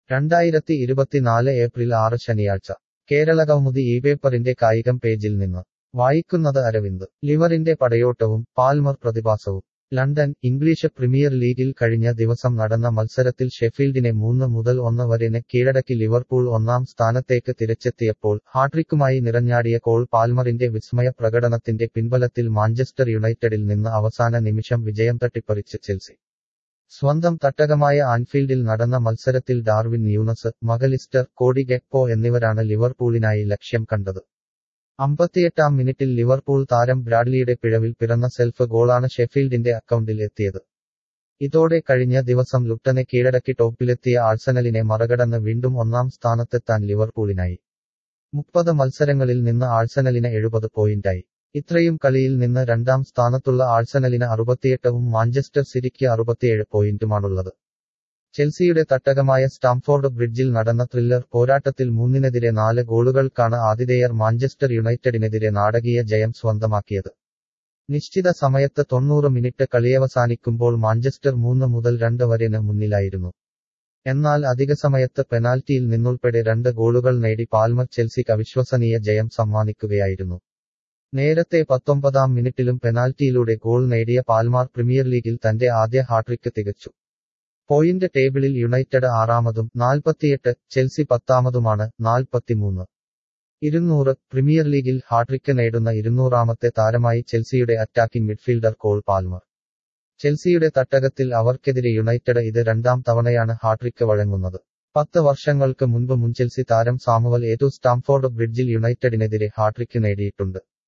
രണ്ടായിരത്തി ഇരുപത്തിനാല് ഏപ്രിൽ ആറ് ശനിയാഴ്ച കേരളകൗമുദി ഈ പേപ്പറിന്റെ കായികം പേജിൽ നിന്ന് വായിക്കുന്നത് അരവിന്ദ് ലിവറിന്റെ പടയോട്ടവും പാൽമർ പ്രതിഭാസവും ലണ്ടൻ ഇംഗ്ലീഷ് പ്രീമിയർ ലീഗിൽ കഴിഞ്ഞ ദിവസം നടന്ന മത്സരത്തിൽ ഷെഫീൽഡിനെ മൂന്ന് മുതൽ ഒന്ന് വരെന് കീഴടക്കി ലിവർപൂൾ ഒന്നാം സ്ഥാനത്തേക്ക് തിരിച്ചെത്തിയപ്പോൾ ഹാട്രിക്കുമായി നിറഞ്ഞാടിയ കോൾ പാൽമറിന്റെ വിസ്മയ പ്രകടനത്തിന്റെ പിൻബലത്തിൽ മാഞ്ചസ്റ്റർ യുണൈറ്റഡിൽ നിന്ന് അവസാന നിമിഷം വിജയം തട്ടിപ്പറിച്ച് ചെൽസി സ്വന്തം തട്ടകമായ ആൻഫീൽഡിൽ നടന്ന മത്സരത്തിൽ Darwin Nunez Mac Allister Cody Gakpo എന്നിവരാണ് ലിവർപൂളിനായി ലക്ഷ്യം കണ്ടത് അമ്പത്തിയെട്ടാം മിനിറ്റിൽ ലിവർപൂൾ താരം ബ്രാഡ്ലിയുടെ പിഴവിൽ പിറന്ന സെൽഫ് ഗോളാണ് ഷെഫീൽഡിന്റെ അക്കൗണ്ടിൽ എത്തിയത് ഇതോടെ കഴിഞ്ഞ ദിവസം ലുട്ടനെ കീഴടക്കി ടോപ്പിലെത്തിയ ആഴ്സണലിനെ മറികടന്ന് വീണ്ടും ഒന്നാം സ്ഥാനത്തെത്താൻ ലിവർപൂളിനായി മുപ്പത് മത്സരങ്ങളിൽ നിന്ന് ആഴ്സണലിന് എഴുപത് പോയിന്റായി ഇത്രയും കളിയിൽ നിന്ന് രണ്ടാം സ്ഥാനത്തുള്ള ആഴ്സണലിന് അറുപത്തിയെട്ടവും മാഞ്ചസ്റ്റർ സിറ്റിക്ക് അറുപത്തിയേഴ് പോയിന്റുമാണുള്ളത് ചെൽസിയുടെ തട്ടകമായ സ്റ്റാംഫോർഡ് ബ്രിഡ്ജിൽ നടന്ന ത്രില്ലർ പോരാട്ടത്തിൽ മൂന്നിനെതിരെ നാല് ഗോളുകൾക്കാണ് ആതിഥേയർ മാഞ്ചസ്റ്റർ യുണൈറ്റഡിനെതിരെ നാടകീയ ജയം സ്വന്തമാക്കിയത് നിശ്ചിത സമയത്ത് തൊണ്ണൂറ് മിനിറ്റ് കളിയവസാനിക്കുമ്പോൾ മാഞ്ചസ്റ്റർ മൂന്ന് മുതൽ രണ്ട് വരെന് മുന്നിലായിരുന്നു എന്നാൽ അധിക സമയത്ത് പെനാൽറ്റിയിൽ നിന്നുൾപ്പെടെ രണ്ട് ഗോളുകൾ നേടി പാൽമർ ചെൽസിക്ക് അവിശ്വസനീയ ജയം സമ്മാനിക്കുകയായിരുന്നു നേരത്തെ പത്തൊമ്പതാം മിനിറ്റിലും പെനാൽറ്റിയിലൂടെ ഗോൾ നേടിയ പാൽമാർ പ്രീമിയർ ലീഗിൽ തന്റെ ആദ്യ ഹാട്രിക്ക് തികച്ചു പോയിന്റ് ടേബിളിൽ യുണൈറ്റഡ് ആറാമതും നാൽപ്പത്തിയെട്ട് ചെൽസി പത്താമതുമാണ് നാൽപ്പത്തിമൂന്ന് ഇരുന്നൂറ് പ്രീമിയർ ലീഗിൽ ഹാട്രിക്ക് നേടുന്ന ഇരുന്നൂറാമത്തെ താരമായി ചെൽസിയുടെ അറ്റാക്കിംഗ് മിഡ്ഫീൽഡർ കോൾ പാൽമർ ചെൽസിയുടെ തട്ടകത്തിൽ അവർക്കെതിരെ യുണൈറ്റഡ് ഇത് രണ്ടാം തവണയാണ് ഹാട്രിക്ക് വഴങ്ങുന്നത് പത്ത് വർഷങ്ങൾക്ക് മുൻപ് മുൻചെൽസി താരം സാമുവൽ ഏതു സ്റ്റാംഫോർഡ് ബ്രിഡ്ജിൽ യുണൈറ്റഡിനെതിരെ ഹാട്രിക്ക് നേടിയിട്ടുണ്ട്